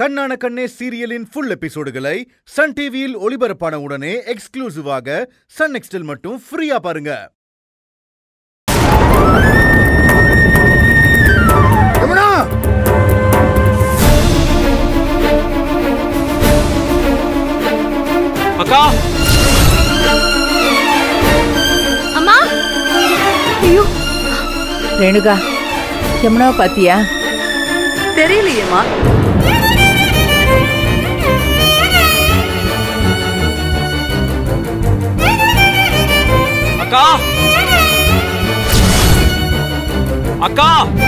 கண்ணான கண்ணே சீரியலின் full எபிசோடுகளை Sun டிவியில் ஒளிபரப்பான உடனே எக்ஸ்க்ளூசிவாக சன் நெக்ஸ்டில் மட்டும் ஃப்ரீயா பாருங்க யமுனா அக்கா அம்மா ஐயோ ரேணுகா யமுனாவை பாத்தியா தெரியலையேம்மா அக்கா அக்கா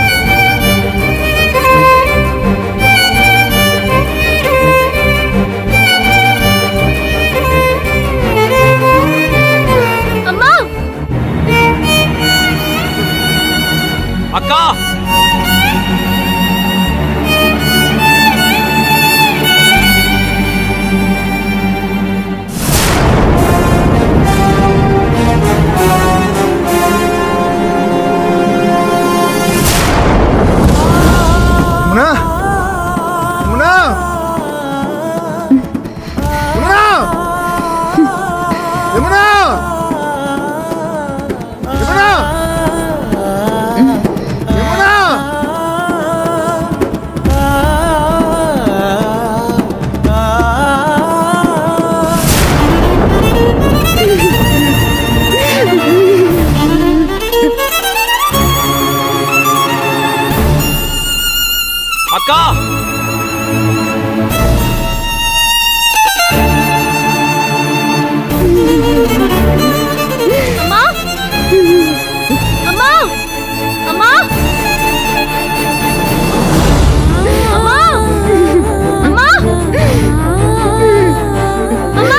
அம்மா அக்கா யமுனா யமுனா யமுனா யமுனா யமுனா யமுனா அக்கா அம்மா அம்மா அம்மா அம்மா அம்மா அம்மா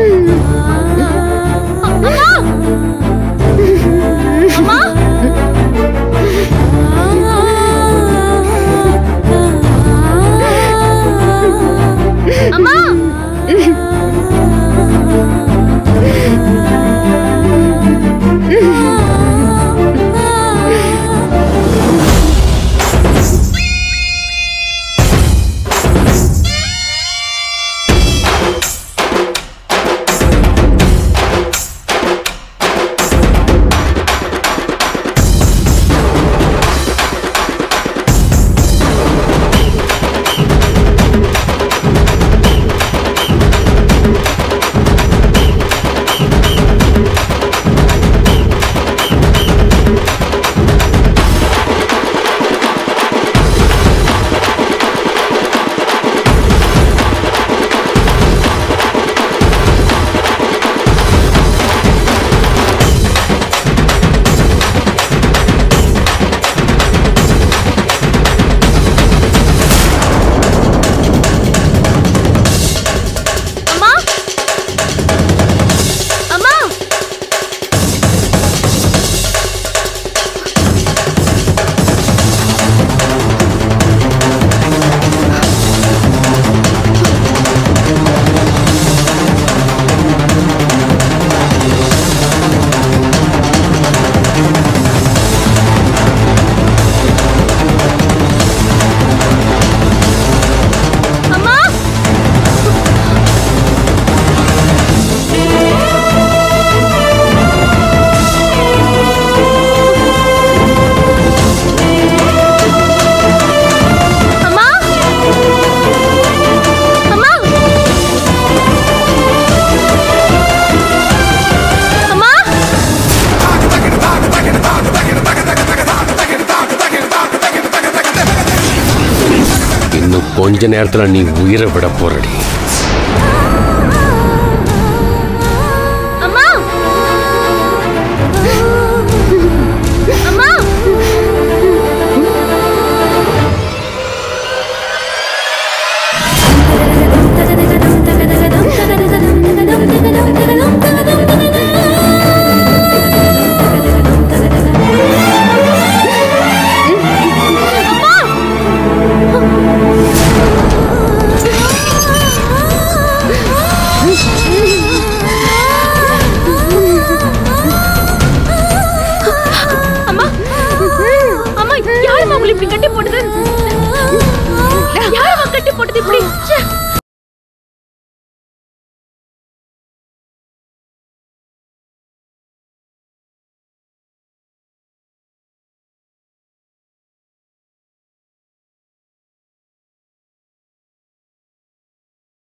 அம்மா அம்மா அம்மா அம்மா அம்மா அம்மா அம்மா அம்மா அம்மா இன்னும் கொஞ்ச நேரத்துல நீ உயிரை விட போறடி அம்மா அம்மா அம்மா இது இப்படி ச்சே.